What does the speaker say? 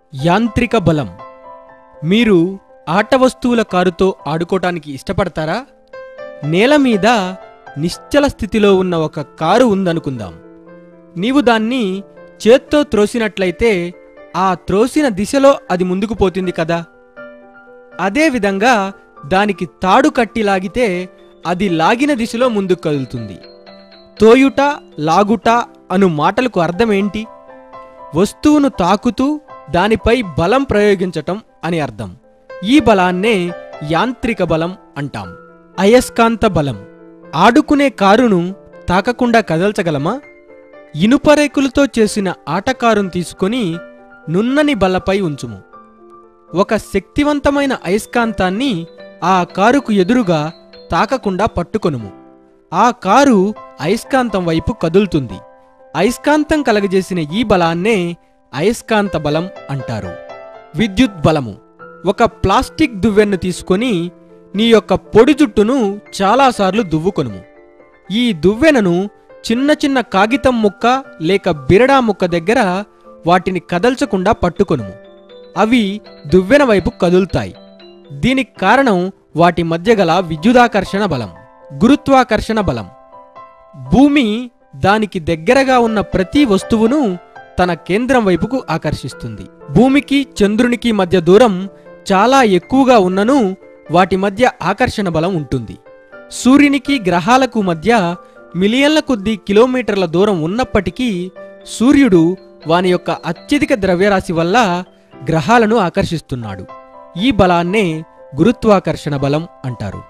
యాంత్రిక బలం మీరు ఆట వస్తువుల కారుతో ఆడుకోవటానికి ఇష్టపడతారా నేల మీద నిశ్చల స్థితిలో ఉన్న ఒక కారు ఉందనుకుందాం నీవు దాన్ని చేత్తో త్రోసినట్లయితే ఆ త్రోసిన దిశలో అది ముందుకు పోతుంది కదా అదేవిధంగా దానికి తాడు కట్టి లాగితే అది లాగిన దిశలో ముందుకు కదులుతుంది తోయుట లాగుట అను మాటలకు అర్థమేంటి వస్తువును తాకుతూ దానిపై బలం ప్రయోగించటం అని అర్థం ఈ బలాన్నే యాంత్రిక బలం అంటాం అయస్కాంత బలం ఆడుకునే కారును తాకకుండా కదల్చగలమా ఇనుపరేకులతో చేసిన ఆటకారును తీసుకొని నున్నని బల్లపై ఉంచుము ఒక శక్తివంతమైన అయస్కాంతాన్ని ఆ కారుకు ఎదురుగా తాకకుండా పట్టుకొనుము ఆ కారు అయస్కాంతం వైపు కదులుతుంది అయస్కాంతం కలగజేసిన ఈ బలాన్నే అయస్కాంత బలం అంటారు విద్యుత్ బలము ఒక ప్లాస్టిక్ దువ్వెన్ను తీసుకొని నీ యొక్క పొడి జుట్టును చాలాసార్లు దువ్వుకొనుము ఈ దువ్వెనను చిన్న చిన్న కాగితం ముక్క లేక బిరడా ముక్క దగ్గర వాటిని కదల్చకుండా పట్టుకొనుము అవి దువ్వెన వైపు కదులుతాయి దీనికి కారణం వాటి మధ్య గల విద్యుదాకర్షణ బలం గురుత్వాకర్షణ బలం భూమి దానికి దగ్గరగా ఉన్న ప్రతి వస్తువును తన కేంద్రం వైపుకు ఆకర్షిస్తుంది భూమికి చంద్రునికి మధ్య దూరం చాలా ఎక్కువగా ఉన్నను వాటి మధ్య ఆకర్షణ బలం ఉంటుంది సూర్యునికి గ్రహాలకు మధ్య మిలియన్ల కొద్దీ కిలోమీటర్ల దూరం ఉన్నప్పటికీ సూర్యుడు వాని యొక్క అత్యధిక ద్రవ్యరాశి వల్ల గ్రహాలను ఆకర్షిస్తున్నాడు ఈ బలాన్నే గురుత్వాకర్షణ బలం అంటారు